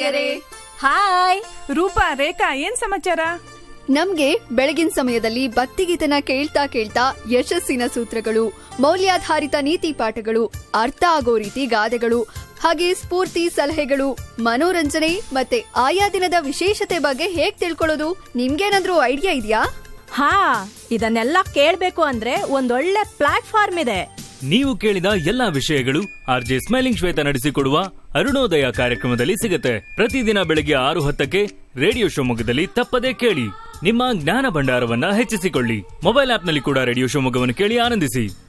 ಗೆಳೆಯರೇ ಹಾಯ್ ರೂಪಾ ರೇಖಾ ಏನ್ ಸಮಾಚಾರ ನಮ್ಗೆ ಬೆಳಗಿನ ಸಮಯದಲ್ಲಿ ಭಕ್ತಿಗೀತನ ಕೇಳ್ತಾ ಕೇಳ್ತಾ ಯಶಸ್ಸಿನ ಸೂತ್ರಗಳು ಮೌಲ್ಯಾಧಾರಿತ ನೀತಿ ಪಾಠಗಳು ಅರ್ಥ ಆಗೋ ರೀತಿ ಗಾದೆಗಳು ಹಾಗೆ ಸ್ಫೂರ್ತಿ ಸಲಹೆಗಳು ಮನೋರಂಜನೆ ಮತ್ತೆ ಆಯಾ ದಿನದ ವಿಶೇಷತೆ ಬಗ್ಗೆ ಹೇಗ್ ತಿಳ್ಕೊಳ್ಳೋದು ನಿಮ್ಗೇನಾದ್ರೂ ಐಡಿಯಾ ಇದೆಯಾ ಹಾ ಇದನ್ನೆಲ್ಲ ಕೇಳ್ಬೇಕು ಅಂದ್ರೆ ಒಂದೊಳ್ಳೆ ಪ್ಲಾಟ್ಫಾರ್ಮ್ ಇದೆ ನೀವು ಕೇಳಿದ ಎಲ್ಲಾ ವಿಷಯಗಳು ಆರ್ ಜೆ ಸ್ಮೈಲಿಂಗ್ ಶ್ವೇತ ನಡೆಸಿಕೊಡುವ ಅರುಣೋದಯ ಕಾರ್ಯಕ್ರಮದಲ್ಲಿ ಸಿಗುತ್ತೆ ಪ್ರತಿದಿನ ಬೆಳಗ್ಗೆ ಆರು ಹತ್ತಕ್ಕೆ ರೇಡಿಯೋ ಶಿವಮೊಗ್ಗದಲ್ಲಿ ತಪ್ಪದೇ ಕೇಳಿ ನಿಮ್ಮ ಜ್ಞಾನ ಭಂಡಾರವನ್ನ ಹೆಚ್ಚಿಸಿಕೊಳ್ಳಿ ಮೊಬೈಲ್ ಆಪ್ನಲ್ಲಿ ಕೂಡ ರೇಡಿಯೋ ಶಿವಮೊಗ್ಗವನ್ನು ಕೇಳಿ ಆನಂದಿಸಿ